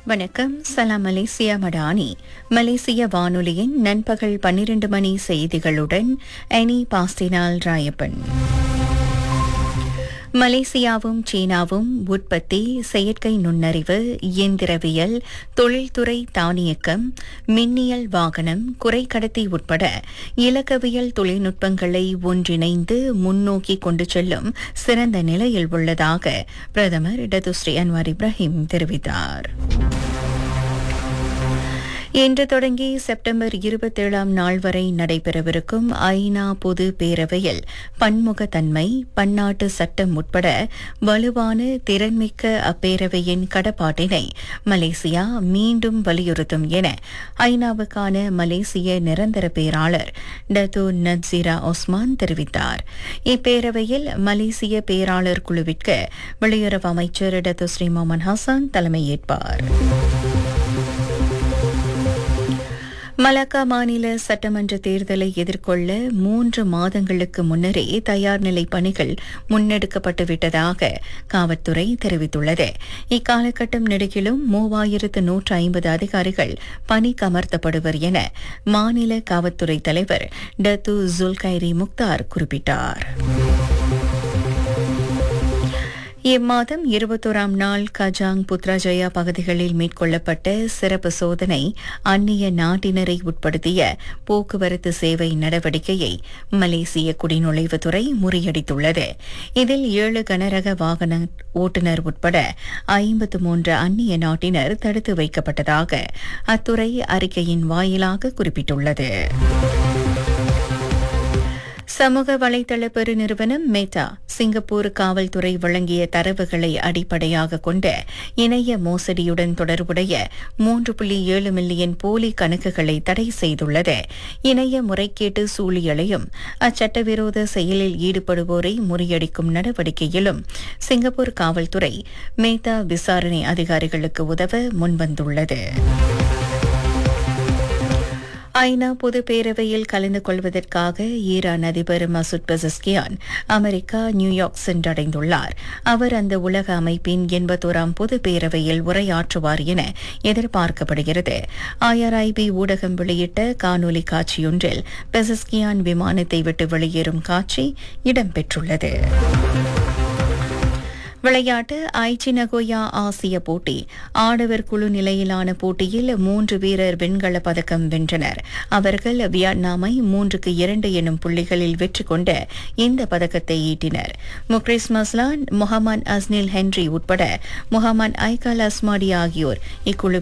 வணக்கம் சலாம் மலேசியா மடானி மலேசிய வானொலியின் நண்பகல் பன்னிரண்டு மணி செய்திகளுடன் எனி பாஸ்டினால் ராயப்பன் மலேசியாவும் சீனாவும் உற்பத்தி செயற்கை நுண்ணறிவு இயந்திரவியல் தொழில்துறை தானியக்கம் மின்னியல் வாகனம் குறைக்கடத்தி உட்பட இலக்கவியல் தொழில்நுட்பங்களை ஒன்றிணைந்து முன்னோக்கி கொண்டு செல்லும் சிறந்த நிலையில் உள்ளதாக பிரதமர் டதுஸ்ரீ அன்வார் இப்ராஹிம் தெரிவித்தார் இன்று தொடங்கி செப்டம்பர் இருபத்தேழாம் நாள் வரை நடைபெறவிருக்கும் ஐநா பொது பேரவையில் பன்முகத்தன்மை பன்னாட்டு சட்டம் உட்பட வலுவான திறன்மிக்க அப்பேரவையின் கடப்பாட்டினை மலேசியா மீண்டும் வலியுறுத்தும் என ஐநாவுக்கான மலேசிய நிரந்தர பேராளர் டத்து நட்சிரா ஒஸ்மான் தெரிவித்தார் இப்பேரவையில் மலேசிய பேராளர் குழுவிற்கு வெளியுறவு அமைச்சர் டத்து ஸ்ரீ மொமன் ஹசான் தலைமையேற்பார் மலாக்கா மாநில சட்டமன்ற தேர்தலை எதிர்கொள்ள மூன்று மாதங்களுக்கு முன்னரே தயார் நிலை பணிகள் முன்னெடுக்கப்பட்டு விட்டதாக காவல்துறை தெரிவித்துள்ளது இக்காலகட்டம் நெடுகிலும் மூவாயிரத்து நூற்று ஐம்பது அதிகாரிகள் பணிக்கமர்த்தப்படுவர் என மாநில காவல்துறை தலைவர் டத்து ஜுல்கைரி முக்தார் குறிப்பிட்டார் இம்மாதம் இருபத்தோராம் நாள் கஜாங் புத்ராஜயா பகுதிகளில் மேற்கொள்ளப்பட்ட சிறப்பு சோதனை அந்நிய நாட்டினரை உட்படுத்திய போக்குவரத்து சேவை நடவடிக்கையை மலேசிய குடிநுழைவுத்துறை முறியடித்துள்ளது இதில் ஏழு கனரக வாகன ஓட்டுநர் உட்பட ஐம்பத்து மூன்று அந்நிய நாட்டினர் தடுத்து வைக்கப்பட்டதாக அத்துறை அறிக்கையின் வாயிலாக குறிப்பிட்டுள்ளது சமூக வலைதள பெருநிறுவனம் மெட்டா சிங்கப்பூர் காவல்துறை வழங்கிய தரவுகளை அடிப்படையாக கொண்ட இணைய மோசடியுடன் தொடர்புடைய மூன்று புள்ளி ஏழு மில்லியன் போலி கணக்குகளை தடை செய்துள்ளது இணைய முறைகேட்டு சூழியலையும் அச்சட்டவிரோத செயலில் ஈடுபடுவோரை முறியடிக்கும் நடவடிக்கையிலும் சிங்கப்பூர் காவல்துறை மேத்தா விசாரணை அதிகாரிகளுக்கு உதவ முன்வந்துள்ளது ஐநா பொது பேரவையில் கலந்து கொள்வதற்காக ஈரான் அதிபர் மசூத் பெசஸ்கியான் அமெரிக்கா நியூயார்க் சென்றடைந்துள்ளார் அவர் அந்த உலக அமைப்பின் எண்பத்தோராம் பொது பேரவையில் உரையாற்றுவார் என எதிர்பார்க்கப்படுகிறது ஐஆர்ஐபி ஊடகம் வெளியிட்ட காணொலி காட்சியொன்றில் பெசஸ்கியான் விமானத்தை விட்டு வெளியேறும் காட்சி இடம்பெற்றுள்ளது விளையாட்டு ஐச்சி நகோயா ஆசிய போட்டி ஆடவர் குழு நிலையிலான போட்டியில் மூன்று வீரர் வெண்கல பதக்கம் வென்றனர் அவர்கள் வியட்நாமை மூன்றுக்கு இரண்டு எனும் புள்ளிகளில் வெற்றி கொண்ட இந்த பதக்கத்தை ஈட்டினர் Mukriz Maslan Muhammad Aznil Henry உட்பட முகமது ஐகால் அஸ்மாடி ஆகியோர் இக்குழு